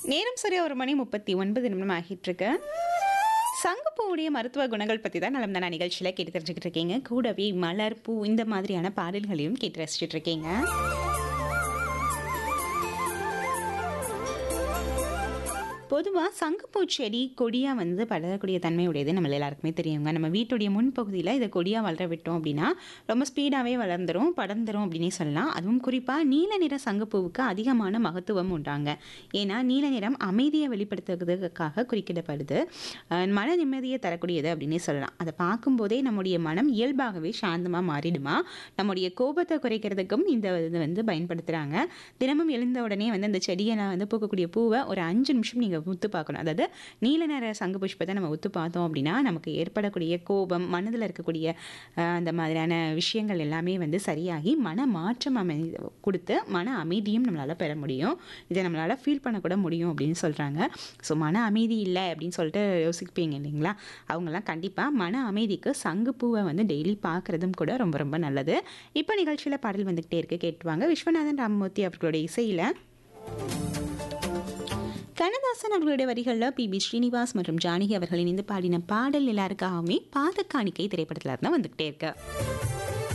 நேரம் சரியா ஒரு மணி முப்பத்தி ஒன்பது நிமிடம் ஆகிட்டு இருக்கு சங்குப்பூவுடைய மருத்துவ குணங்கள் பற்றி தான் நலம் தான நிகழ்ச்சியில் கேட்டு தெரிஞ்சுக்கிட்டு இருக்கீங்க கூடவே மலர் பூ இந்த மாதிரியான பாடல்களையும் கேட்டு ரசிச்சுட்டு இருக்கீங்க பொதுவாக சங்குப்பூ செடி கொடியாக வந்து படரக்கூடிய தன்மை உடையது நம்ம எல்லாருக்குமே தெரியுங்க நம்ம வீட்டுடைய முன்பகுதியில் இதை கொடியாக வளர விட்டோம் அப்படின்னா ரொம்ப ஸ்பீடாகவே வளர்ந்துரும் படர்ந்துரும் அப்படின்னே சொல்லலாம் அதுவும் குறிப்பாக நீல நிற சங்குப்பூவுக்கு அதிகமான மகத்துவம் உண்டாங்க ஏன்னா நீல நிறம் அமைதியை வெளிப்படுத்துறதுக்காக குறிப்பிடப்படுது அஹ் மன நிம்மதியை தரக்கூடியது அப்படின்னே சொல்லலாம் அதை பார்க்கும்போதே நம்முடைய மனம் இயல்பாகவே சாந்தமாக மாறிடுமா நம்முடைய கோபத்தை குறைக்கிறதுக்கும் இந்த இது வந்து பயன்படுத்துகிறாங்க தினமும் எழுந்த உடனே வந்து அந்த செடியை வந்து பூக்கக்கூடிய பூவை ஒரு அஞ்சு நிமிஷம் நீங்கள் உத்து பார்க்கணும் அதாவது நீல நிற சங்கு புஷ்பத்தை நம்ம உத்து பார்த்தோம் அப்படின்னா நமக்கு ஏற்படக்கூடிய கோபம் மனதில் இருக்கக்கூடிய அஹ், அந்த மாதிரியான விஷயங்கள் எல்லாமே வந்து சரியாகி மன மாற்றம் அமை கொடுத்து மன அமைதியும் நம்மளால் பெற முடியும் இதை நம்மளால் ஃபீல் பண்ணக்கூட முடியும் அப்படின்னு சொல்கிறாங்க ஸோ மன அமைதி இல்லை அப்படின்னு சொல்லிட்டு யோசிப்பீங்க இல்லைங்களா அவங்கெல்லாம் கண்டிப்பாக மன அமைதிக்கு சங்குப்பூவை வந்து டெய்லி பார்க்குறதும் கூட ரொம்ப ரொம்ப நல்லது இப்போ நிகழ்ச்சியில் பாடல் வந்துக்கிட்டே இருக்கு கேட்டுவாங்க விஸ்வநாதன் ராமமூர்த்தி அவர்களுடைய இசையில் கண்ணதாசன் அவர்களுடைய வரிகளில் பி பி ஸ்ரீனிவாஸ் மற்றும் ஜானகி அவர்கள் இணைந்து பாடின பாடல் எல்லாருக்காகவுமே பாத காணிக்கை திரைப்படத்தில் தான் வந்துக்கிட்டே இருக்கு